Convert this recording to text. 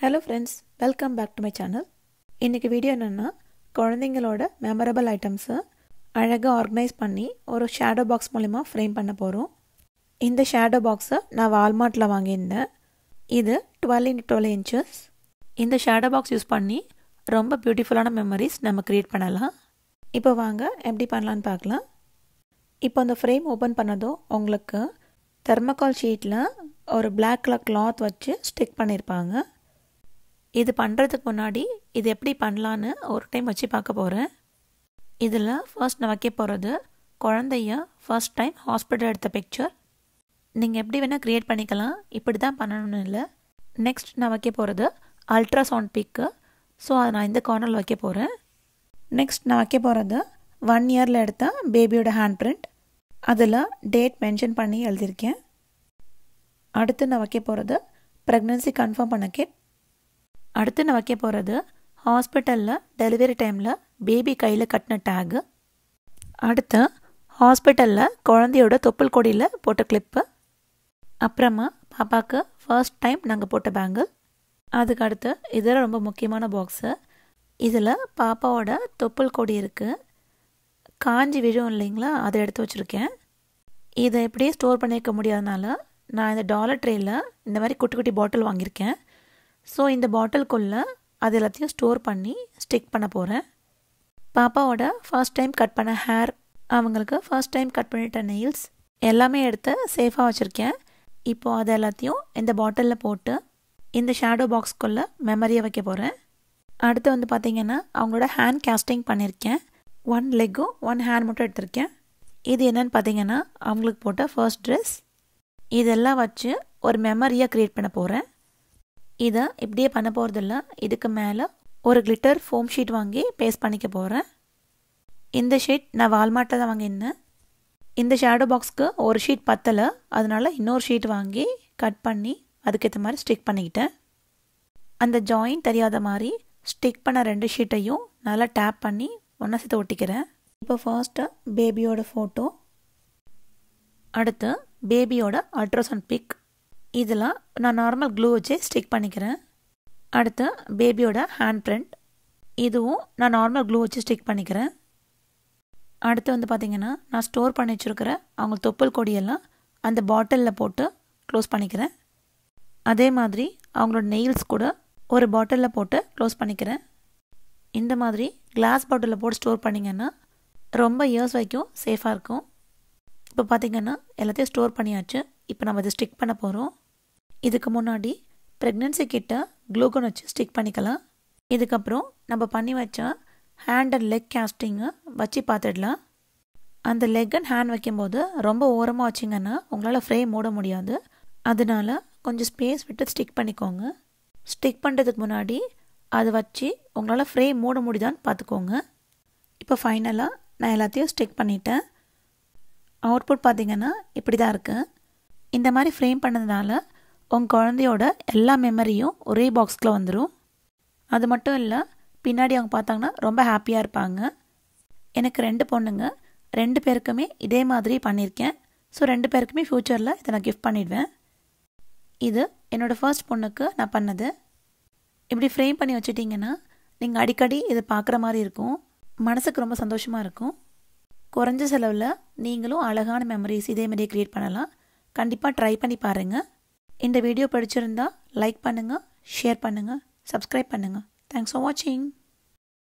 hello friends welcome back to my channel இன்றைக்கி video என்னென்னா குழந்தைங்களோட மெமரபிள் ஐட்டம்ஸை அழகாக ஆர்கனைஸ் பண்ணி ஒரு ஷேடோ பாக்ஸ் மூலிமா ஃப்ரேம் பண்ண போகிறோம் இந்த ஷேடோ பாக்ஸை நான் வால்மார்ட்டில் வாங்கியிருந்தேன் இது டுவெல் இன்ட் டுவெல் இன்ச்சஸ் இந்த ஷேடோ பாக்ஸ் யூஸ் பண்ணி ரொம்ப பியூட்டிஃபுல்லான மெமரிஸ் நம்ம க்ரியேட் பண்ணலாம் இப்போ வாங்க எப்படி பண்ணலான்னு பார்க்கலாம் இப்போ அந்த ஃப்ரேம் ஓப்பன் பண்ணதும் உங்களுக்கு தெர்மக்கால் ஷீட்டில் ஒரு பிளாக் கலர் கிளாத் வச்சு ஸ்டிக் பண்ணியிருப்பாங்க இது பண்ணுறதுக்கு முன்னாடி இது எப்படி பண்ணலான்னு ஒரு டைம் வச்சு பார்க்க போகிறேன் இதில் ஃபர்ஸ்ட் நான் வைக்க போகிறது குழந்தைய ஃபர்ஸ்ட் டைம் ஹாஸ்பிட்டல் எடுத்த பிக்சர் நீங்கள் எப்படி வேணால் க்ரியேட் பண்ணிக்கலாம் இப்படி தான் பண்ணணும்னு இல்லை நெக்ஸ்ட் நான் வைக்க போகிறது அல்ட்ராசவுண்ட் பிக்கு ஸோ அதை நான் இந்த கார்னரில் வைக்க போகிறேன் நெக்ஸ்ட் நான் வைக்க போகிறது ஒன் இயரில் எடுத்த பேபியோட ஹேண்ட் பிரிண்ட் அதில் டேட் மென்ஷன் பண்ணி எழுதியிருக்கேன் அடுத்து நான் வைக்க போகிறது ப்ரெக்னென்சி கன்ஃபார்ம் பண்ண கிட் அடுத்து நான் வைக்க போகிறது ஹாஸ்பிட்டலில் டெலிவரி டைமில் பேபி கையில் கட்டின டேகு அடுத்து ஹாஸ்பிட்டலில் குழந்தையோட தொப்புள் கொடியில் போட்ட கிளிப்பு அப்புறமா பாப்பாவுக்கு ஃபர்ஸ்ட் டைம் நாங்கள் போட்ட பேங்கிள் அதுக்கு அடுத்து இதில் ரொம்ப முக்கியமான பாக்ஸு இதில் பாப்பாவோட தொப்புள் கொடி இருக்குது காஞ்சி விழும் இல்லைங்களா அதை எடுத்து வச்சுருக்கேன் இதை எப்படியே ஸ்டோர் பண்ணியிருக்க முடியாதனால நான் இந்த டாலர் ட்ரேயில் இந்த மாதிரி குட்டி குட்டி பாட்டில் வாங்கியிருக்கேன் ஸோ இந்த பாட்டிலுக்குள்ளே அது எல்லாத்தையும் ஸ்டோர் பண்ணி ஸ்டிக் பண்ண போகிறேன் பாப்பாவோட ஃபர்ஸ்ட் டைம் கட் பண்ண ஹேர் அவங்களுக்கு ஃபர்ஸ்ட் டைம் கட் பண்ணிட்ட நெயில்ஸ் எல்லாமே எடுத்து சேஃபாக வச்சுருக்கேன் இப்போது அது எல்லாத்தையும் இந்த பாட்டிலில் போட்டு இந்த ஷேடோ பாக்ஸ்க்குள்ளே மெமரியை வைக்க போகிறேன் அடுத்து வந்து பார்த்திங்கன்னா அவங்களோட ஹேண்ட் கேஸ்டிங் பண்ணியிருக்கேன் ஒன் லெக்கும் ஒன் ஹேண்ட் மட்டும் எடுத்திருக்கேன் இது என்னன்னு பார்த்தீங்கன்னா அவங்களுக்கு போட்ட ஃபர்ஸ்ட் ட்ரெஸ் இதெல்லாம் வச்சு ஒரு மெமரியாக க்ரியேட் பண்ண போகிறேன் இதை இப்படியே பண்ண போகிறதில்ல இதுக்கு மேலே ஒரு கிளிட்டர் ஃபோம் ஷீட் வாங்கி பேஸ்ட் பண்ணிக்க போகிறேன் இந்த ஷீட் நான் வால்மார்ட்டில் தான் வாங்கியிருந்தேன் இந்த ஷேடோ பாக்ஸ்க்கு ஒரு ஷீட் பத்தலை அதனால இன்னொரு ஷீட் வாங்கி கட் பண்ணி அதுக்கேற்ற மாதிரி ஸ்டிக் பண்ணிக்கிட்டேன் அந்த ஜாயின் தெரியாத மாதிரி ஸ்டிக் பண்ண ரெண்டு ஷீட்டையும் நல்லா டேப் பண்ணி ஒன்றா சேர்த்து ஒட்டிக்கிறேன் இப்போ ஃபர்ஸ்ட்டு பேபியோட ஃபோட்டோ அடுத்து பேபியோட அல்ட்ராசவுண்ட் பிக் இதில் நான் நார்மல் க்ளூ வச்சு ஸ்டிக் பண்ணிக்கிறேன் அடுத்து பேபியோட ஹேண்ட் பிரிண்ட் இதுவும் நான் நார்மல் க்ளூ வச்சு ஸ்டிக் பண்ணிக்கிறேன் அடுத்து வந்து பார்த்திங்கன்னா நான் ஸ்டோர் பண்ணி வச்சுருக்கிற அவங்க தொப்புள் கொடியெல்லாம் அந்த பாட்டிலில் போட்டு க்ளோஸ் பண்ணிக்கிறேன் அதே மாதிரி அவங்களோட நெயில்ஸ் கூட ஒரு பாட்டிலில் போட்டு க்ளோஸ் பண்ணிக்கிறேன் இந்த மாதிரி கிளாஸ் பாட்டிலில் போட்டு ஸ்டோர் பண்ணிங்கன்னா ரொம்ப இயர்ஸ் வரைக்கும் சேஃபாக இருக்கும் இப்போ பார்த்திங்கன்னா எல்லாத்தையும் ஸ்டோர் பண்ணியாச்சு இப்போ நம்ம இதை ஸ்டிக் பண்ண போகிறோம் இதுக்கு முன்னாடி ப்ரெக்னென்சி கிட்ட க்ளூகன் வச்சு ஸ்டிக் பண்ணிக்கலாம் இதுக்கப்புறம் நம்ம பண்ணி வச்ச ஹேண்ட் அண்ட் லெக் கேஸ்டிங்கை வச்சு பார்த்துடலாம் அந்த லெக் அண்ட் ஹேண்ட் வைக்கும்போது ரொம்ப ஓரமாக வச்சிங்கன்னா உங்களால் ஃப்ரேம் மூட முடியாது அதனால கொஞ்சம் ஸ்பேஸ் விட்டு ஸ்டிக் பண்ணிக்கோங்க ஸ்டிக் பண்ணுறதுக்கு முன்னாடி அதை வச்சு உங்களால் ஃப்ரேம் மூட முடியுதான்னு பார்த்துக்கோங்க இப்போ ஃபைனலாக நான் எல்லாத்தையும் ஸ்டிக் பண்ணிட்டேன் அவுட்புட் பார்த்திங்கன்னா இப்படி தான் இருக்குது இந்த மாதிரி ஃப்ரேம் பண்ணதுனால உங்கள் குழந்தையோட எல்லா மெமரியும் ஒரே பாக்ஸில் வந்துடும் அது மட்டும் இல்லை பின்னாடி அவங்க பார்த்தாங்கன்னா ரொம்ப ஹாப்பியாக இருப்பாங்க எனக்கு ரெண்டு பொண்ணுங்க ரெண்டு பேருக்குமே இதே மாதிரி பண்ணியிருக்கேன் ஸோ ரெண்டு பேருக்குமே ஃப்யூச்சரில் இதை நான் கிஃப்ட் பண்ணிடுவேன் இது என்னோடய ஃபர்ஸ்ட் பொண்ணுக்கு நான் பண்ணது இப்படி ஃப்ரேம் பண்ணி வச்சுட்டிங்கன்னா நீங்கள் அடிக்கடி இதை பார்க்குற மாதிரி இருக்கும் மனசுக்கு ரொம்ப சந்தோஷமாக இருக்கும் குறைஞ்ச செலவில் நீங்களும் அழகான மெமரிஸ் இதே மாதிரியே க்ரியேட் பண்ணலாம் கண்டிப்பாக ட்ரை பண்ணி பாருங்கள் இந்த வீடியோ பிடிச்சிருந்தா லைக் பண்ணுங்கள் ஷேர் பண்ணுங்கள் சப்ஸ்கிரைப் பண்ணுங்கள் தேங்க்ஸ் ஃபார் வாட்சிங்